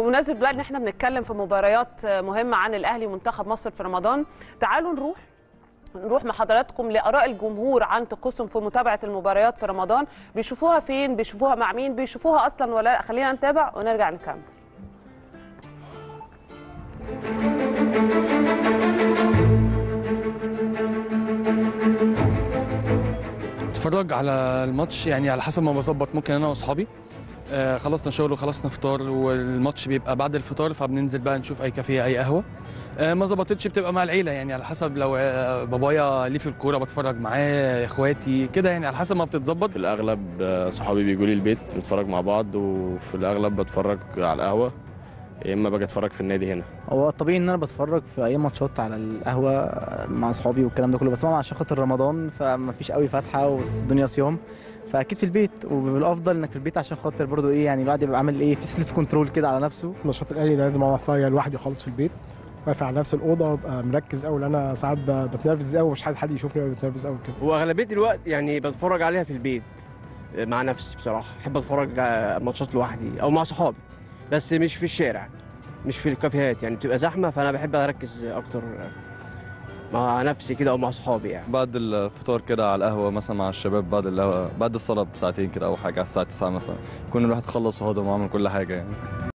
بمناسبه بقى ان احنا بنتكلم في مباريات مهمه عن الاهلي ومنتخب مصر في رمضان تعالوا نروح نروح مع حضراتكم لاراء الجمهور عن طقوسهم في متابعه المباريات في رمضان بيشوفوها فين بيشوفوها مع مين بيشوفوها اصلا ولا خلينا نتابع ونرجع نكمل اتفرج على الماتش يعني على حسب ما بظبط ممكن انا واصحابي آه خلصنا شغل وخلصنا فطار والماتش بيبقى بعد الفطار فبننزل بقى نشوف اي كافيه اي قهوه آه ما ظبطتش بتبقى مع العيله يعني على حسب لو آه بابايا ليه في الكوره بتفرج معاه اخواتي كده يعني على حسب ما بتتظبط في الاغلب آه، صحابي بيجوا لي البيت نتفرج مع بعض وفي الاغلب بتفرج على القهوه يا اما باجي اتفرج في النادي هنا هو الطبيعي ان انا بتفرج في اي ماتشات على القهوه مع اصحابي والكلام ده كله بس طبعا عشان خاطر رمضان فما فيش قوي فاتحه والدنيا صيام فاكيد في البيت والافضل انك في البيت عشان خاطر برضو ايه يعني الواحد يبقى عامل ايه في سيلف كنترول كده على نفسه نشاط الاهلي ده لازم اقعد اتفرج لوحدي خالص في البيت واقف على نفس الاوضه وابقى مركز قوي لان انا ساعات ب- بتنرفز قوي ومش عايز حد يشوفني وأنا بتنرفز قوي كده واغلبيه الوقت يعني بتفرج عليها في البيت مع نفسي بصراحه احب اتفرج على ماتشات لوحدي او مع صحابي بس مش في الشارع مش في الكافيهات يعني بتبقى زحمه فانا بحب اركز اكتر مع نفسي كده او مع صحابي يعني بعد الفطار كده على القهوة مثلا مع الشباب بعد القهوة بعد الصلاة بساعتين كده أو حاجة على الساعة 9 مثلا يكون الواحد خلص وهضم وعمل كل حاجة يعني